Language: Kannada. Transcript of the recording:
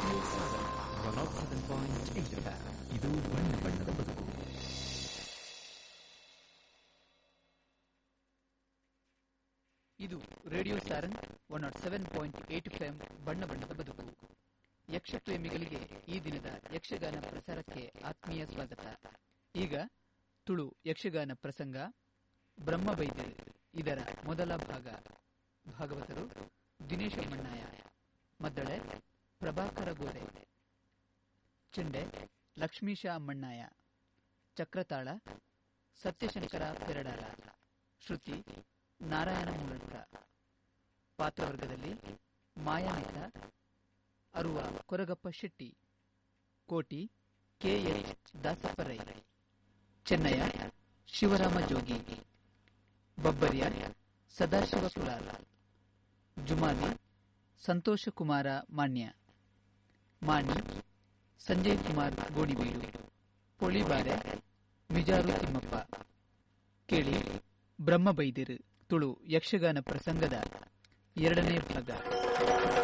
one nought seven point eight ಇದು ಬಣ್ಣ ಬಣ್ಣದ ಬದುಕು ಇದು radio Saran one nought seven point eight FM ಬಣ್ಣ ಬಣ್ಣದ ಬದುಕು ಯಕ್ಷ ಪ್ರೇಮಿಗಳಿಗೆ ಈ ದಿನದ ಯಕ್ಷಗಾನ ಪ್ರಸಾರಕ್ಕೆ ಆತ್ಮೀಯ ಸ್ವಾಗತ ಈಗ ತುಳು ಯಕ್ಷಗಾನ ಪ್ರಸಂಗ ಬ್ರಹ್ಮಬೈದ್ಯ ಇದರ ಮೊದಲ ಭಾಗ ಭಾಗವತರು ದಿನೇಶ ಮಣ್ಣಾಯ ಮದ್ದಳೆ ಪ್ರಭಾಕರ ಗೋರೆ ಚೆಂಡೆ ಲಕ್ಷ್ಮೀಶ ಮಣ್ಣಾಯ ಚಕ್ರತಾಳ ಸತ್ಯಶಂಕರ ಪೆರಡಾಳ ಶ್ರುತಿ ನಾರಾಯಣ ಮೂಲಕ ಪಾತ್ರವರ್ಗದಲ್ಲಿ ಮಾಯಾನೇತ ಅರುವ ಕೊರಗಪ್ಪ ಶೆಟ್ಟಿ ಕೋಟಿ ಕೆಎಚ್ ದಾಸಪ್ಪರೈ ಚೆನ್ನಯ ಶಿವರಾಮ ಜೋಗಿ ಬಬ್ಬರಿಯ ಸದಾಶಿವ ಕುಲಾಲ್ ಜುಮಾಲಿ ಸಂತೋಷ ಕುಮಾರ ಮಾನ್ಯ ಮಾಣಿ ಸಂಜಯ್ ಕುಮಾರ್ ಗೋಣಿಬೀಡು ಪೊಳಿಬಾರೆ ಮಿಜಾರು ತಿಮ್ಮಪ್ಪ ಕೇಳಿ ಬ್ರಹ್ಮಬೈದಿರು ತುಳು ಯಕ್ಷಗಾನ ಪ್ರಸಂಗದ ಎರಡನೇ ಭಾಗ